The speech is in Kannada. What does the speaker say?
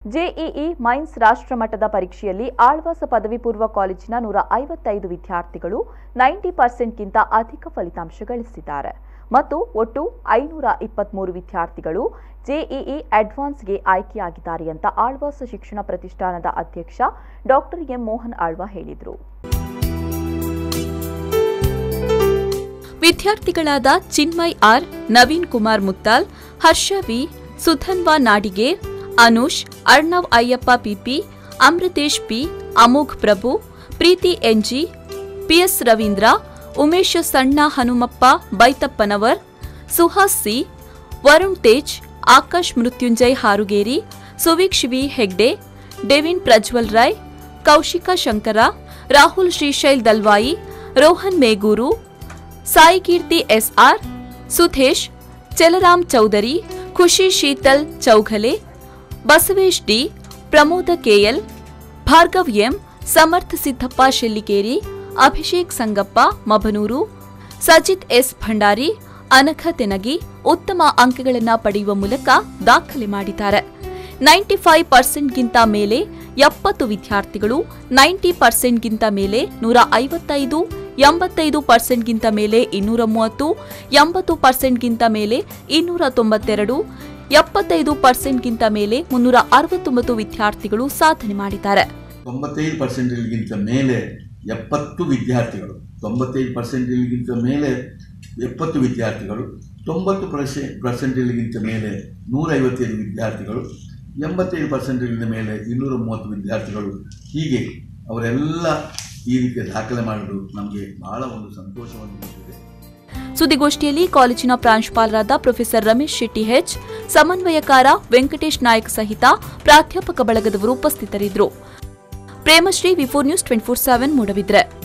ಜೆಇಇ ಮೈನ್ಸ್ ರಾಷ್ಟ್ರಮಟ್ಟದ ಪರೀಕ್ಷೆಯಲ್ಲಿ ಆಳ್ವಾಸ ಪದವಿ ಪೂರ್ವ ಕಾಲೇಜಿನ ನೂರ ಐವತ್ತೈದು ವಿದ್ಯಾರ್ಥಿಗಳು ನೈಂಟಿ ಪರ್ಸೆಂಟ್ಗಿಂತ ಅಧಿಕ ಫಲಿತಾಂಶ ಗಳಿಸಿದ್ದಾರೆ ಮತ್ತು ಒಟ್ಟು ಐನೂರ ಇಪ್ಪತ್ಮೂರು ವಿದ್ಯಾರ್ಥಿಗಳು ಜೆಇಇ ಅಡ್ವಾನ್ಸ್ಗೆ ಆಯ್ಕೆಯಾಗಿದ್ದಾರೆ ಅಂತ ಆಳ್ವಾಸ ಶಿಕ್ಷಣ ಪ್ರತಿಷ್ಠಾನದ ಅಧ್ಯಕ್ಷ ಡಾಕ್ಟರ್ ಎಂ ಮೋಹನ್ ಆಳ್ವ ಹೇಳಿದರು ವಿದ್ಯಾರ್ಥಿಗಳಾದ Chinmay R Naveen Kumar Muttal Harsha V Sudhanva Nadige Anush Arnav Ayyappa PP Amruthesh P Amogh Prabhu Preethi NG PS Ravindra Umesh Sanna Hanumappa Baitappanavar Suhas C Varun Tej Akash Mrityunjay Harugeri Suveeksh V Hegde Devin Prajwal Rai Kaushika Shankara Rahul Shrishail Dalwai Rohan Meguru Saikeerthi SR Sudhesh Chalaram Chaudhari Khushi Sheetal Chougale Basavesh D Pramoda KL Bhargav M Samartha Siddappa Shellikeri Abhishek Sangappa ಮಬನೂರು Sajith S Bhandari Anagha Tenagi ಉತ್ತಮ ಅಂಕಗಳನ್ನು ಪಡೆಯುವ ಮೂಲಕ ದಾಖಲೆ ಮಾಡಿದ್ದಾರೆ ನೈಂಟಿ ಫೈವ್ ಪರ್ಸೆಂಟ್ಗಿಂತ ಮೇಲೆ ಎಪ್ಪತ್ತು ವಿದ್ಯಾರ್ಥಿಗಳು ನೈಂಟಿ ಪರ್ಸೆಂಟ್ಗಿಂತ ಮೇಲೆ ನೂರ ಐವತ್ತೈದು ಎಂಬತ್ತೈದು ಪರ್ಸೆಂಟ್ಗಿಂತ ಮೇಲೆ ಇನ್ನೂರ ಮೂವತ್ತು ಎಂಬತ್ತು ಪರ್ಸೆಂಟ್ಗಿಂತ ಮೇಲೆ ಇನ್ನೂರ ತೊಂಬತ್ತೆರಡು ಎಪ್ಪತ್ತೈದು ಪರ್ಸೆಂಟ್ಗಿಂತ ಮೇಲೆ ಮುನ್ನೂರ ಅರವತ್ತೊಂಬತ್ತು ವಿದ್ಯಾರ್ಥಿಗಳು ಸಾಧನೆ ಮಾಡಿದ್ದಾರೆ ತೊಂಬತ್ತೈದು ಪರ್ಸೆಂಟೇಜ್ಗಿಂತ ಮೇಲೆ ಎಪ್ಪತ್ತು ವಿದ್ಯಾರ್ಥಿಗಳು ತೊಂಬತ್ತೈದು ಪರ್ಸೆಂಟೇಜ್ಗಿಂತ ಮೇಲೆ ಎಪ್ಪತ್ತು ವಿದ್ಯಾರ್ಥಿಗಳು ತೊಂಬತ್ತು ಪರ್ಸೆ ಪರ್ಸೆಂಟೇಜ್ಗಿಂತ ಮೇಲೆ ನೂರೈವತ್ತೈದು ವಿದ್ಯಾರ್ಥಿಗಳು ಎಂಬತ್ತೈದು ಪರ್ಸೆಂಟೇಜ್ಗಿಂತ ಮೇಲೆ ಇನ್ನೂರ ಮೂವತ್ತು ವಿದ್ಯಾರ್ಥಿಗಳು ಹೀಗೆ ಅವರೆಲ್ಲ ಈ ರೀತಿಯ ದಾಖಲೆ ಮಾಡೋದು ನಮಗೆ ಬಹಳ ಒಂದು ಸಂತೋಷವನ್ನು ನೀಡಿದೆ ಸುದ್ದಿಗೋಷ್ಠಿಯಲ್ಲಿ ಕಾಲೇಜಿನ ಪ್ರಾಂಶುಪಾಲರಾದ ಪ್ರೊಫೆಸರ್ ರಮೇಶ್ ಶೆಟ್ಟಿ ಹೆಚ್ ಸಮನ್ವಯಕಾರ ವೆಂಕಟೇಶ್ ನಾಯಕ್ ಸಹಿತ ಪ್ರಾಧ್ಯಾಪಕ ಬಳಗದವರು ಉಪಸ್ಥಿತರಿದ್ದರು Premashree V four news twenty four seven Moodbidri